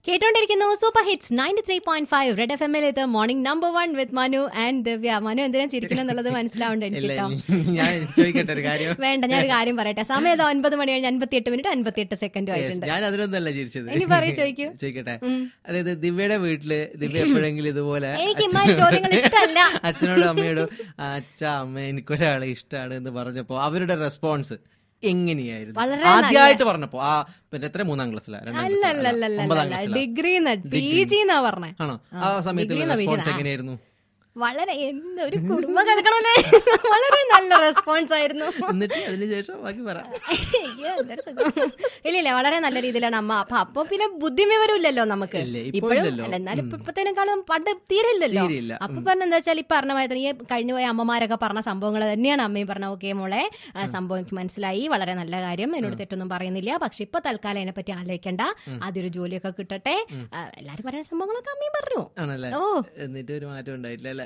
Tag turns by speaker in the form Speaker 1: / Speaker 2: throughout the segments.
Speaker 1: കേട്ടോണ്ടിരിക്കുന്നു super hits ninety three point five red F എമ്മിൽ ഇത് morning number one with Manu and Divya Manu എന്തിനാ ചിരിക്കുന്നെന്നുള്ളത് മനസ്സിലാവുണ്ട് എനിക്ക്
Speaker 2: ഇല്ല
Speaker 1: കേട്ടോ
Speaker 2: ഞാൻ ചോദിക്കട്ടെ ഒരു കാര്യം
Speaker 1: വേണ്ട ഞാൻ ഒരു കാര്യം പറയട്ടെ സമയം ഇതാ ഒൻപത് മണി കഴിഞ്ഞ് അൻപത്തി എട്ട് മിനിറ്റ് അൻപത്തി എട്ട് സെക്കൻഡും ആയിട്ടുണ്ട്
Speaker 2: ഞാൻ അതിനൊന്നല്ല ചിരിച്ചത്
Speaker 1: ഇനി പറയൂ, ചോദിക്കൂ.
Speaker 2: ചോദിക്കട്ടെ
Speaker 1: ഉം.
Speaker 2: അതായത് ദിവ്യയുടെ വീട്ടില് ദിവ്യ എപ്പോഴെങ്കിലും ഇതുപോലെ
Speaker 1: എനിക്ക് ഇമ്മാതിരി ചോദ്യങ്ങൾ ഇഷ്ടമല്ല
Speaker 2: അച്ഛനോടും അമ്മയോടും അച്ഛ അമ്മ എനിക്കൊരാളെ ഇഷ്ടമാണ് എന്ന് പറഞ്ഞപ്പോ അവരുടെ റെസ്പോൺസ് എങ്ങനെയായിരുന്നു
Speaker 1: വളരെ
Speaker 2: ആദ്യമായിട്ട് പറഞ്ഞപ്പോ ആ പിന്നെ എത്ര മൂന്നാം ക്ലാസ്സിലാ രണ്ടാം
Speaker 1: അല്ല അല്ല അല്ല
Speaker 2: ക്ലാസ്സിലാ
Speaker 1: അല്ല
Speaker 2: ഒമ്പതാം
Speaker 1: അല്ല
Speaker 2: ക്ലാസ്സിലാ
Speaker 1: ഡിഗ്രി പി ജി എന്നാ പറഞ്ഞേ
Speaker 2: ആണോ ആ സമയത്തുള്ള
Speaker 1: degree ന്നാ
Speaker 2: റെസ്പോൺസ്
Speaker 1: വിളിച്ചത്. ആ.
Speaker 2: എങ്ങനെയായിരുന്നു
Speaker 1: വളരെ എന്ത് ഒരു കുടുംബം കലക്കണല്ലേ വളരെ നല്ല റെസ്പോൺസ് ആയിരുന്നു
Speaker 2: എന്നിട്ട് അതിനുശേഷം ബാക്കി പറ
Speaker 1: അയ്യോ, എന്തൊരു സുഖം. ഇല്ല ഇല്ല വളരെ നല്ല രീതിയിലാണ് അമ്മ അപ്പൊ അപ്പൊ പിന്നെ ബുദ്ധി വിവരം ഇല്ലല്ലോ നമുക്ക്
Speaker 2: ഇല്ല, ഇപ്പൊ
Speaker 1: ഇപ്പോഴും
Speaker 2: ഇല്ലല്ലോ.
Speaker 1: അല്ല എന്നാലും ഇപ്പൊ ഇപ്പത്തേനേക്കാളും പണ്ട് തീരില്ലല്ലോ
Speaker 2: തീരെയില്ല.
Speaker 1: അപ്പൊ പറഞ്ഞ എന്താ വെച്ചാൽ ഈ പറഞ്ഞ മാതിരി ഈ കഴിഞ്ഞു പോയ അമ്മമാരൊക്കെ പറഞ്ഞ സംഭവങ്ങൾ തന്നെയാണ് അമ്മയും പറഞ്ഞ ഓക്കെ മോളെ ആ, സംഭവം എനിക്ക് മനസ്സിലായി വളരെ നല്ല കാര്യം എന്നോട് തെറ്റൊന്നും പറയുന്നില്ല പക്ഷെ ഇപ്പൊ തൽക്കാലം അതിനെ പറ്റി ആലോചിക്കണ്ട ആദ്യം ഒരു ജോലിയൊക്കെ കിട്ടട്ടെ ആ, എല്ലാരും പറയുന്ന സംഭവങ്ങളൊക്കെ അമ്മയും പറഞ്ഞു
Speaker 2: ആണല്ലേ
Speaker 1: ഓ
Speaker 2: എന്നിട്ട് ഒരു മാറ്റം ഉണ്ടായിട്ടില്ല അല്ലേ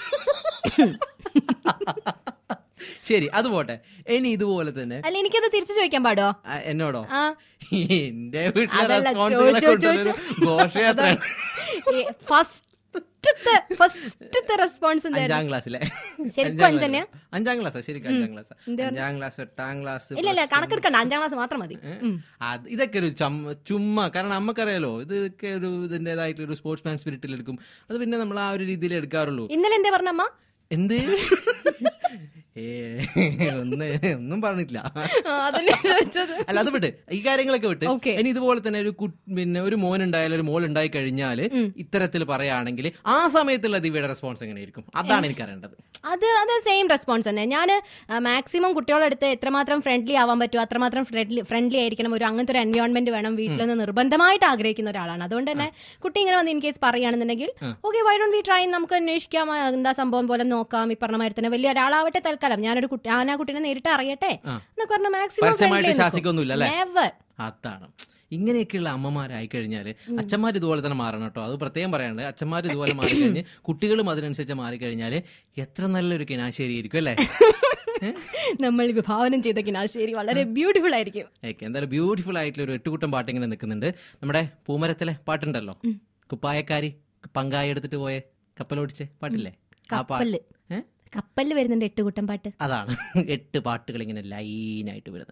Speaker 2: ശരി അത് പോട്ടെ ഇനി ഇതുപോലെ തന്നെ
Speaker 1: അല്ല എനിക്കത് തിരിച്ചു ചോദിക്കാൻ പാടോ
Speaker 2: ആ, എന്നോടോ
Speaker 1: ആ
Speaker 2: എന്റെ വീട്ടിലെ
Speaker 1: അതല്ല,
Speaker 2: റെസ്പോൺസുകളെ
Speaker 1: ചോദിച്ചു,
Speaker 2: കൊണ്ടുവരുന്ന ഘോഷയാത്രയാണ്
Speaker 1: ഫസ്റ്റത്തെ ഫസ്റ്റത്തെ റെസ്പോൺസ് എന്തായിരുന്നു
Speaker 2: അഞ്ചാം ക്ലാസ്സിലെ
Speaker 1: ശരിക്കും അഞ്ചന്നെയാ?
Speaker 2: അഞ്ചാം ക്ലാസ്സാ ശരിക്കും അഞ്ചാം ക്ലാസ് അഞ്ചാം ക്ലാസ് എട്ടാം ക്ലാസ്
Speaker 1: ഇല്ല ഇല്ല കണക്കെടുക്കണ്ട അഞ്ചാം ക്ലാസ് മാത്രം മതി ഉം.
Speaker 2: അത് ഇതൊക്കെ ഒരു ചമ്മ- ചുമ്മാ കാരണം നമുക്കറിയാലോ ഇതൊക്കെ ഒരു ഇതിന്റേതായിട്ടുള്ള ഒരു സ്പോർട്സ് മാൻ സ്പിരിറ്റിൽ എടുക്കും അത് പിന്നെ നമ്മൾ ആ ഒരു രീതിയിൽ എടുക്കാറുള്ളൂ
Speaker 1: ഇന്നലെ എന്താ പറഞ്ഞ അമ്മ
Speaker 2: എന്ത് ഏ ഒന്ന് ഒന്നും പറഞ്ഞിട്ടില്ല
Speaker 1: ആ, അതല്ലേ ചോദിച്ചത്
Speaker 2: അല്ല അത് വിട്ട് ഈ കാര്യങ്ങളൊക്കെ വിട്ട്
Speaker 1: Okay.
Speaker 2: ഇനി ഇതുപോലെ തന്നെ ഒരു കു- പിന്നെ ഒരു മോൻ ഉണ്ടായാലും ഒരു മോൾ ഉണ്ടായി കഴിഞ്ഞാല് ഇത്തരത്തിൽ പറയുകയാണെങ്കിൽ ആ സമയത്തുള്ള ദിവ്യയുടെ റെസ്പോൺസ് എങ്ങനെയായിരിക്കും അതാണ് എനിക്ക് അറിയേണ്ടത്
Speaker 1: അത് അത് സെയിം റെസ്പോൺസ് തന്നെ ഞാൻ മാക്സിമം കുട്ടികളുടെ അടുത്ത് എത്രമാത്രം ഫ്രണ്ട്ലി ആവാൻ പറ്റുമോ അത്രമാത്രം ഫ്രണ്ട്ലി ഫ്രണ്ട്ലി ആയിരിക്കണം ഒരു അങ്ങനത്തെ ഒരു എൻവയോൺമെന്റ് വേണം വീട്ടിലെന്ന് നിർബന്ധമായിട്ട് ആഗ്രഹിക്കുന്ന ഒരാളാണ് അതുകൊണ്ട് തന്നെ കുട്ടി ഇങ്ങനെ വന്ന് ഇൻ കേസ് പറയുകയാണെന്നുണ്ടെങ്കിൽ okay why don't we try നമുക്ക് അന്വേഷിക്കാം ആ, എന്താ സംഭവം പോലെ നോക്കാം ഈ പറഞ്ഞ മാതിരി തന്നെ വലിയ ഒരാളാവട്ടെ തൽക്കാലം ഞാനൊരു കുട്ടി ഞാൻ ആ കുട്ടീനെ നേരിട്ട് അറിയട്ടെ എന്നൊക്കെ പറഞ്ഞ
Speaker 2: പരസ്യമായിട്ട്
Speaker 1: മാക്സിമം
Speaker 2: ശാസിക്കൊന്നുമില്ല അല്ലേ
Speaker 1: നെവർ
Speaker 2: അതാണ് ഇങ്ങനെയൊക്കെയുള്ള അമ്മമാരായി കഴിഞ്ഞാൽ അച്ഛന്മാർ ഇതുപോലെ തന്നെ മാറണം കേട്ടോ അത് പ്രത്യേകം പറയാനുണ്ട് അച്ഛന്മാർ ഇതുപോലെ മാറിക്കഴിഞ്ഞ് കുട്ടികളും അതിനനുസരിച്ച് മാറിക്കഴിഞ്ഞാൽ എത്ര നല്ലൊരു കിനാശേരി ആയിരിക്കും അല്ലേ
Speaker 1: നമ്മൾ വിഭാവനം ചെയ്ത കിനാശേരി വളരെ ബ്യൂട്ടിഫുൾ ആയിരിക്കും
Speaker 2: ഓക്കെ എന്തായാലും ബ്യൂട്ടിഫുൾ ആയിട്ടുള്ള ഒരു എട്ടുകൂട്ടം പാട്ട് ഇങ്ങനെ നിൽക്കുന്നുണ്ട് നമ്മുടെ പൂമരത്തിലെ പാട്ടുണ്ടല്ലോ കുപ്പായക്കാരി പങ്കായ എടുത്തിട്ട് പോയെ കപ്പലോടിച്ച് പാട്ടില്ലേ ആ പാട്ട്
Speaker 1: കപ്പല്
Speaker 2: ഏ?
Speaker 1: കപ്പലിൽ വരുന്നുണ്ട് എട്ടുകൂട്ടം പാട്ട്
Speaker 2: അതാണ് എട്ട് പാട്ടുകൾ ഇങ്ങനെ ലൈനായിട്ട് വരുന്നത്